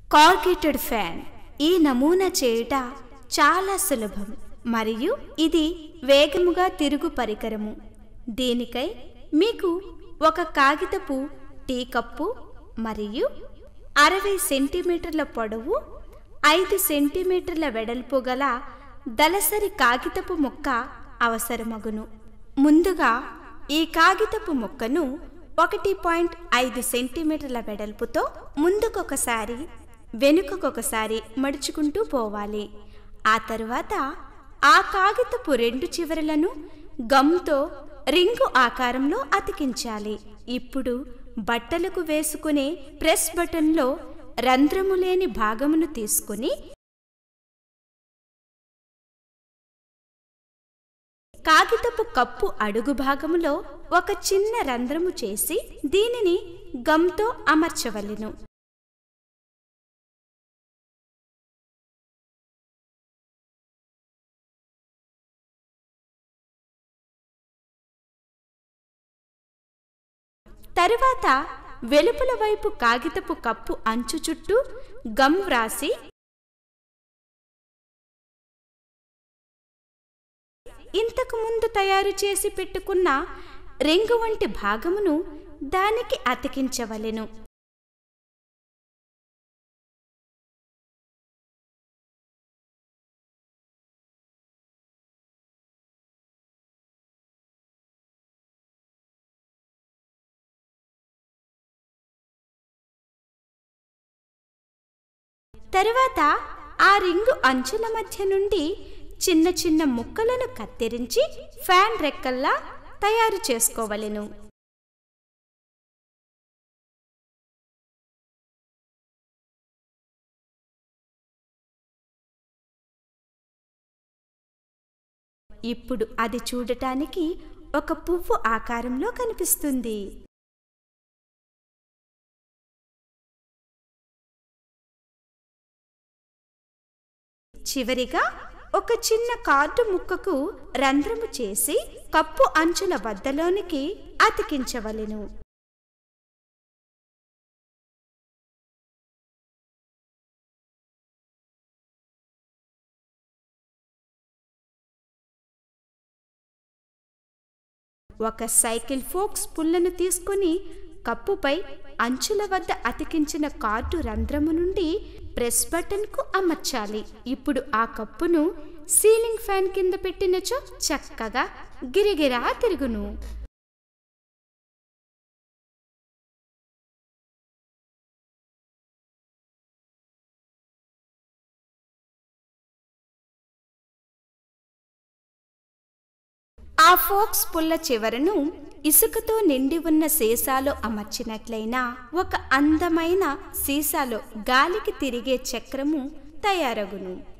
corrugated fan ఈ నమూనా చేయుట చాలా సులభం మరియు ఇది వేగముగా తిరుగు పరికరము దీనికై మీకు ఒక కాగితపు టీ కప్పు మరియు అరవై సెంటీమీటర్ల పొడవు ఐదు సెంటీమీటర్ల వెడల్పు గల దలసరి కాగితపు ముక్క అవసరమగును ముందుగా ఈ కాగితపు ముక్కను ఒకటి పాయింట్ ఐదు సెంటీమీటర్ల వెడల్పుతో ముందుకొకసారి వెనుకకొకసారి మడుచుకుంటూ పోవాలి ఆ తరువాత ఆ కాగితపు రెండు చివరలను గమ్తో రింగు ఆకారంలో అతికించాలి ఇప్పుడు బట్టలకు వేసుకునే ప్రెస్ బటన్లో రంధ్రము లేని భాగమును తీసుకుని కాగితపు కప్పు అడుగు భాగములో ఒక చిన్న రంధ్రము చేసి దీనిని గమ్తో అమర్చవలెను తరువాత వెలుపల వైపు కాగితపు కప్పు అంచు చుట్టూ గమ్ వ్రాసి ఇంతకు ముందు తయారు చేసి పెట్టుకున్న రింగు వంటి భాగమును దానికి అతికించవలెను తరువాత ఆ రింగు అంచుల మధ్య నుండి చిన్న చిన్న ముక్కలను కత్తిరించి ఫ్యాన్ రెక్కల్లా తయారు చేసుకోవలెను ఇప్పుడు అది చూడటానికి ఒక పువ్వు ఆకారంలో కనిపిస్తుంది చివరిగా ఒక చిన్న కార్డు ముక్కకు రంధ్రము చేసి కప్పు అంచుల వద్దలోనికి అతికించవలెను ఒక సైకిల్ ఫోక్స్ పుల్లను తీసుకుని కప్పుపై అంచుల వద్ద అతికించిన కార్డు రంధ్రము నుండి ప్రెస్ బటన్కు అమర్చాలి ఇప్పుడు ఆ కప్పును సీలింగ్ ఫ్యాన్ కింద పెట్టినచో చక్కగా గిరిగిరా తిరుగును ఆ ఫోక్స్ పుల్ల చివరను ఇసుకతో నిండి ఉన్న సీసాలో అమర్చినట్లయినా ఒక అందమైన సీసాలో గాలికి తిరిగే చక్రము తయారగును